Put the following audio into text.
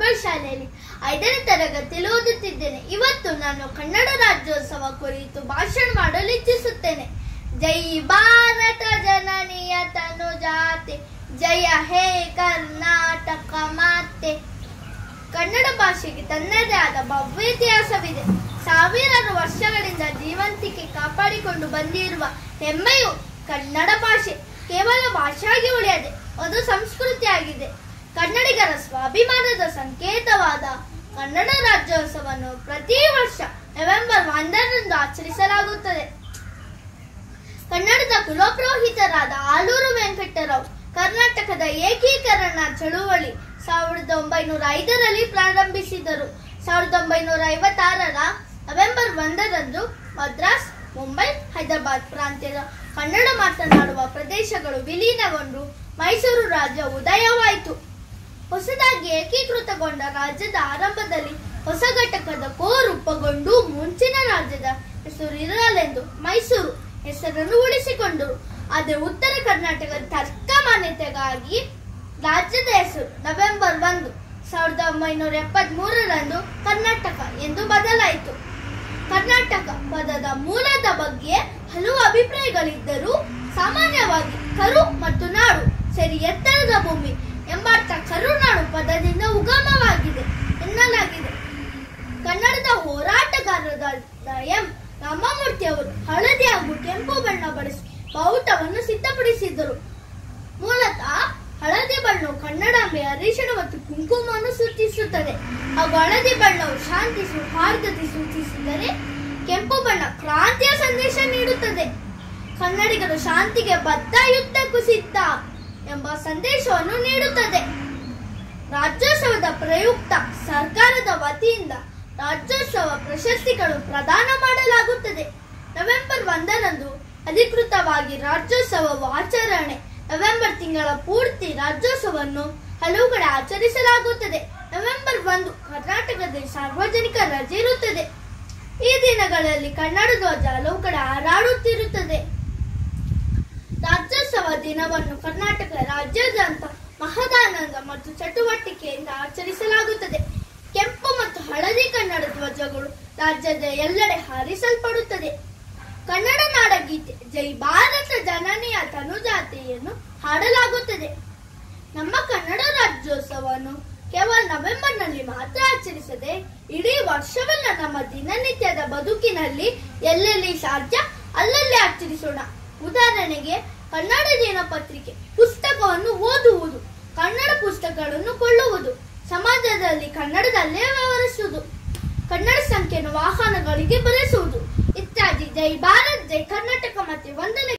ಪ್ರೌಢಶಾಲೆಯಲ್ಲಿ ಐದನೇ ತರಗತಿಯಲ್ಲಿ ಓದುತ್ತಿದ್ದೇನೆ ಇವತ್ತು ನಾನು ಕನ್ನಡ ರಾಜ್ಯೋತ್ಸವ ಕುರಿತು ಭಾಷಣ ಮಾಡಲು ಇಚ್ಛಿಸುತ್ತೇನೆ ಜೈ ಭಾರತ ಜನನಿಯ ತನು ಜಾತೆ ಜಯ ಹೇ ಕರ್ನಾಟಕ ಮಾತೆ ಕನ್ನಡ ಭಾಷೆಗೆ ತನ್ನದೇ ಆದ ಭವ್ಯ ಇತಿಹಾಸವಿದೆ ಸಾವಿರಾರು ವರ್ಷಗಳಿಂದ ಜೀವಂತಿಕೆ ಕಾಪಾಡಿಕೊಂಡು ಬಂದಿರುವ ಹೆಮ್ಮೆಯು ಕನ್ನಡ ಭಾಷೆ ಕೇವಲ ಭಾಷೆಯಾಗಿ ಉಳಿಯದೆ ಅದು ಸಂಸ್ಕೃತಿಯಾಗಿದೆ ಕನ್ನಡಿಗರ ಸ್ವಾಭಿಮಾನದ ಸಂಕೇತವಾದ ಕನ್ನಡ ರಾಜ್ಯೋತ್ಸವವನ್ನು ಪ್ರತಿ ವರ್ಷ ನವೆಂಬರ್ ಒಂದರಂದು ಆಚರಿಸಲಾಗುತ್ತದೆ ಕನ್ನಡದ ಕುಲಪುರೋಹಿತರಾದ ಆಲೂರು ವೆಂಕಟರಾವ್ ಕರ್ನಾಟಕದ ಏಕೀಕರಣ ಚಳುವಳಿ ಸಾವಿರದ ಒಂಬೈನೂರ ಐದರಲ್ಲಿ ಪ್ರಾರಂಭಿಸಿದರು ಸಾವಿರದ ಒಂಬೈನೂರ ಐವತ್ತಾರರ ನವೆಂಬರ್ ಒಂದರಂದು ಮದ್ರಾಸ್ ಮುಂಬೈ ಹೈದರಾಬಾದ್ ಪ್ರಾಂತ್ಯದ ಕನ್ನಡ ಮಾತನಾಡುವ ಪ್ರದೇಶಗಳು ವಿಲೀನಗೊಂಡು ಮೈಸೂರು ರಾಜ್ಯ ಉದಯವಾಯಿತು ಹೊಸದಾಗಿ ಏಕೀಕೃತಗೊಂಡ ರಾಜ್ಯದ ಆರಂಭದಲ್ಲಿ ಹೊಸ ಘಟಕದ ಕೋ ರೂಪುಗೊಂಡು ಮುಂಚಿನ ರಾಜ್ಯದ ಹೆಸರು ಇರಲೆಂದು ಮೈಸೂರು ಹೆಸರನ್ನು ಉಳಿಸಿಕೊಂಡರು ಆದರೆ ಉತ್ತರ ಕರ್ನಾಟಕದ ತರ್ಕ ಮಾನ್ಯತೆಗಾಗಿ ರಾಜ್ಯದ ಹೆಸರು ನವೆಂಬರ್ ಒಂದು ಸಾವಿರದ ಒಂಬೈನೂರ ಎಪ್ಪತ್ತ್ ಮೂರರಂದು ಕರ್ನಾಟಕ ಎಂದು ಬದಲಾಯಿತು ಕರ್ನಾಟಕ ಪದದ ಮೂಲದ ಬಗ್ಗೆ ಹಲವು ಅಭಿಪ್ರಾಯಗಳಿದ್ದರೂ ಸಾಮಾನ್ಯವಾಗಿ ಕರು ಮತ್ತು ನಾಡು ಸರಿ ಎತ್ತರದ ಭೂಮಿ ಎಂಬರ್ಥ ಕರುನಾಡು ಪದದಿಂದ ಉಗಮವಾಗಿದೆ ಎನ್ನಲಾಗಿದೆ ಕನ್ನಡದ ಹೋರಾಟಗಾರರಾದ ಎಂ ರಾಮಮೂರ್ತಿ ಅವರು ಹಳದಿ ಹಾಗೂ ಕೆಂಪು ಬಣ್ಣ ಬಳಸಿ ಬಾವುಟವನ್ನು ಸಿದ್ಧಪಡಿಸಿದ್ದರು ಮೂಲತಃ ಹಳದಿ ಬಣ್ಣವು ಕನ್ನಡಾಂಬೆ ಅರಿಶಿಣ ಮತ್ತು ಕುಂಕುಮವನ್ನು ಸೂಚಿಸುತ್ತದೆ ಹಾಗೂ ಹಳದಿ ಬಣ್ಣವು ಶಾಂತಿ ಸೌಹಾರ್ದತೆ ಸೂಚಿಸಿದರೆ ಕೆಂಪು ಬಣ್ಣ ಕ್ರಾಂತಿಯ ಸಂದೇಶ ನೀಡುತ್ತದೆ ಕನ್ನಡಿಗರು ಶಾಂತಿಗೆ ಬದ್ಧ ಯುದ್ಧಕ್ಕೂ ಸಿದ್ಧ ಎಂಬ ಸಂದೇಶವನ್ನು ನೀಡುತ್ತದೆ ರಾಜ್ಯೋತ್ಸವದ ಪ್ರಯುಕ್ತ ಸರ್ಕಾರದ ವತಿಯಿಂದ ರಾಜ್ಯೋತ್ಸವ ಪ್ರಶಸ್ತಿಗಳು ಪ್ರದಾನ ಮಾಡಲಾಗುತ್ತದೆ ನವೆಂಬರ್ ಒಂದರಂದು ಅಧಿಕೃತವಾಗಿ ರಾಜ್ಯೋತ್ಸವವು ಆಚರಣೆ ನವೆಂಬರ್ ತಿಂಗಳ ಪೂರ್ತಿ ರಾಜ್ಯೋತ್ಸವವನ್ನು ಹಲವು ಕಡೆ ಆಚರಿಸಲಾಗುತ್ತದೆ ನವೆಂಬರ್ ಒಂದು ಕರ್ನಾಟಕದಲ್ಲಿ ಸಾರ್ವಜನಿಕ ರಜೆ ಇರುತ್ತದೆ ಈ ದಿನಗಳಲ್ಲಿ ಕನ್ನಡ ಧ್ವಜ ಹಲವು ಕಡೆ ಹಾರಾಡುತ್ತಿರುತ್ತದೆ ರಾಜ್ಯೋತ್ಸವ ದಿನವನ್ನು ಕರ್ನಾಟಕ ರಾಜ್ಯಾದ್ಯಂತ ಮಹದಾನಂದ ಮತ್ತು ಚಟುವಟಿಕೆಯಿಂದ ಆಚರಿಸಲಾಗುತ್ತದೆ ಕೆಂಪು ಮತ್ತು ಹಳದಿ ಕನ್ನಡ ಧ್ವಜಗಳು ರಾಜ್ಯದ ಎಲ್ಲೆಡೆ ಹಾರಿಸಲ್ಪಡುತ್ತದೆ ಕನ್ನಡ ನಾಡಗೀತೆ ಜೈ ಭಾರತ ಜನನಿಯ ತನುಜಾತೆಯನ್ನು ಹಾಡಲಾಗುತ್ತದೆ ನಮ್ಮ ಕನ್ನಡ ರಾಜ್ಯೋತ್ಸವವನ್ನು ಕೇವಲ ನವೆಂಬರ್ನಲ್ಲಿ ಮಾತ್ರ ಆಚರಿಸದೆ ಇಡೀ ವರ್ಷವೆಲ್ಲ ನಮ್ಮ ದಿನನಿತ್ಯದ ಬದುಕಿನಲ್ಲಿ ಎಲ್ಲೆಲ್ಲಿ ಸಾಧ್ಯ ಅಲ್ಲಲ್ಲಿ ಆಚರಿಸೋಣ ಉದಾಹರಣೆಗೆ ಕನ್ನಡ ದಿನಪತ್ರಿಕೆ ಪುಸ್ತಕವನ್ನು ಓದುವುದು ಕನ್ನಡ ಪುಸ್ತಕಗಳನ್ನು ಕೊಳ್ಳುವುದು ಸಮಾಜದಲ್ಲಿ ಕನ್ನಡದಲ್ಲೇ ವ್ಯವಹರಿಸುವುದು ಕನ್ನಡ ಸಂಖ್ಯೆಯನ್ನು ವಾಹನಗಳಿಗೆ ಬಳಸುವುದು ಇತ್ಯಾದಿ ಜೈ ಭಾರತ್ ಜೈ ಕರ್ನಾಟಕ ಮತ್ತೆ ವಂದನೆ